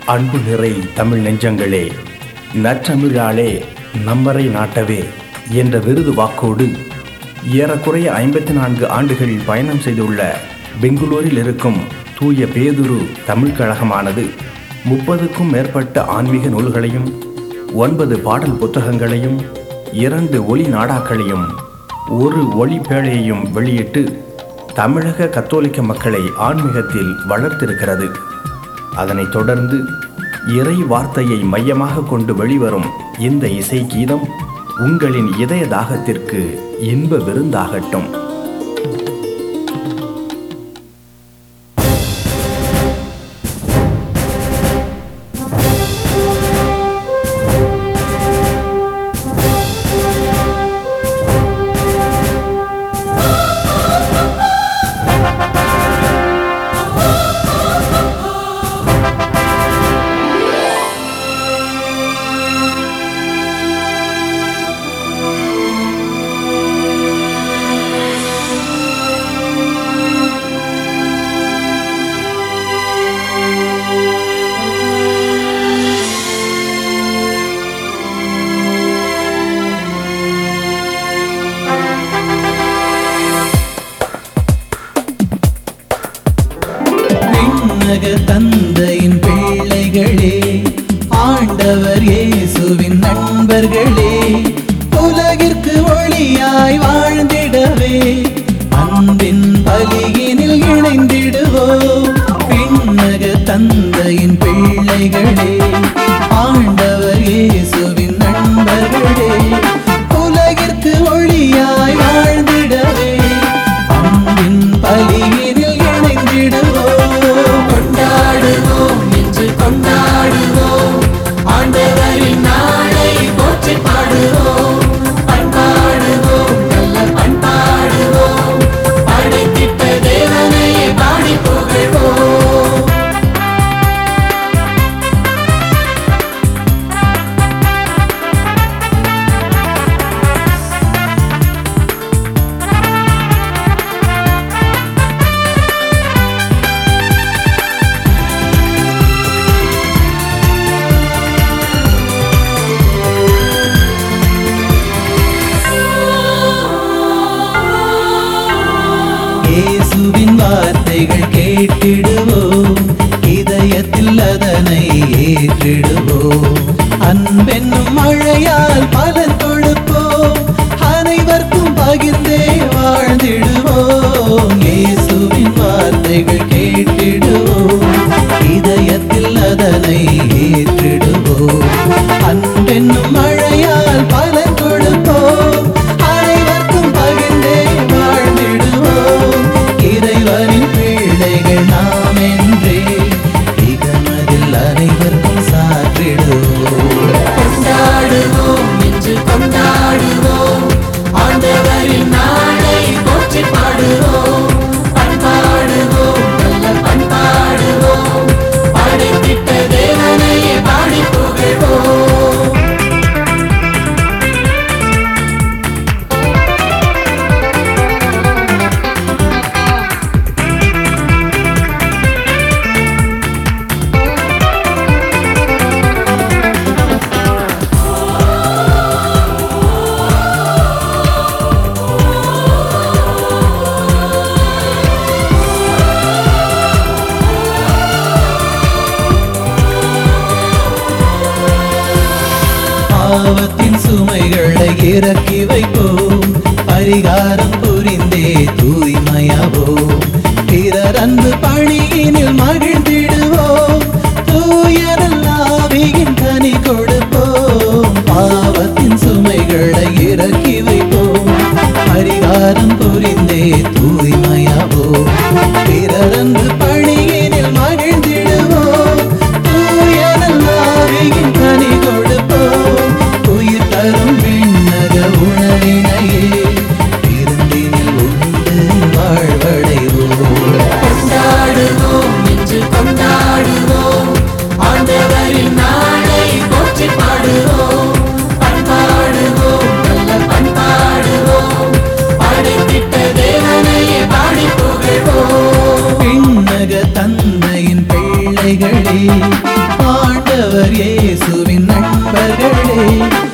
அன்பு நிறை தமிழ் நெஞ்சங்களே நற்றமிழாலே நம்மரை நாட்டவே என்ற விருது வாக்கோடு ஏறக்குறைய ஐம்பத்தி நான்கு ஆண்டுகள் பயணம் செய்துள்ள பெங்களூரில் இருக்கும் தூய பேதுரு தமிழ் கழகமானது முப்பதுக்கும் மேற்பட்ட ஆன்மீக நூல்களையும் ஒன்பது பாடல் புத்தகங்களையும் இரண்டு ஒளி நாடாக்களையும் ஒரு ஒளி பேழையையும் வெளியிட்டு தமிழக கத்தோலிக்க மக்களை ஆன்மீகத்தில் வளர்த்திருக்கிறது அதனைத் தொடர்ந்து இறை வார்த்தையை மையமாக கொண்டு வெளிவரும் இந்த இசை கீதம் உங்களின் இதய தாகத்திற்கு இன்ப விருந்தாகட்டும் விண்ணக தந்தையின் பிள்ளைகளே ஆண்டவர் இயேசுவின் நண்பர்களே உலகிற்கு ஒளியாய் வாழ்ந்திடவே அன்பின் பலியினில் இணைந்திடுவோம் விண்ணக தந்தையின் பிள்ளைகளே ஆண்டவர் இயேசுவின் நண்பர்களே உலகிற்கு ஒளியாய் வாழ்ந்திடவே அன்பின் பலியினில் இணைந்திடுவோம் கொண்டாடுவோம் இன்று கொண்டாடுவோம் ஆண்டவரின் நாளை போற்றி பாடுவோம் பண்பாடுவோம் நல்ல பண்பாடுவோம் படைத்திட்ட தேவனையே பாடி புகழ்வோம் இயேசுவின் வார்த்தைகள் கேட்டிடுவோம் இதயத்தில் அதனை ஏற்றிடுவோம் அன்பென்னும் மழையால் பலன் கொடுப்போம் அனைவருக்கும் பகிர்ந்தே வாழ்ந்திடுவோம் இயேசுவின் வார்த்தைகள் கேட்டிடுவோம் இதயத்தில் அதனை ஏற்றிடுவோம் அன்பென்னும் மழையால் பலன் கொடுப்போம் அனைவருக்கும் பகிர்ந்தே வாழ்ந்திடுவோம் இறைவனின் பிள்ளைகள் நாம் என்றே இகமதில் அனைவருக்கும் சாற்றிடுவோம் கொண்டாடுவோம் இன்று கொண்டாடுவோம் ஆண்டவரின் நாளை போற்றி பாடுவோம் பண்பாடுவோம் நல்ல பண்பாடுவோம் படைத்திட்ட தேவனையே பாடி புகழ்வோம் பாவத்தின் சுமைகளை இறக்கி வைப்போம் பரிகாரம் புரிந்தே தூய்மையாவோம் பிறர் அன்பு பணியினில் மகிழ்ந்திடுவோம் தூயரல்லாவியின் கனி கொடுப்போம் பாவத்தின் சுமைகளை இறக்கி வைப்போம் பரிகாரம் புரிந்தே தூய்மையாவோம் பிறர் அன்பு பணியினில் மகிழ்ந்திடுவோம் தூயரல்லாவியின் கனி கொடுப்போம் உயிர் தரும் விண்ணக உணவினையே விருந்தினில் உண்டு வாழ்வடைவோம் கொண்டாடுவோம் இன்று கொண்டாடுவோம் ஆண்டவரின் நாளை போற்றி பாடுவோம் பண்பாடுவோம் நல்ல பண்பாடுவோம் படைத்திட்ட தேவனையே பாடி புகழ்வோம் பிள்ளைகளே ஆண்டவர் இயேசுவின் நண்பர்களே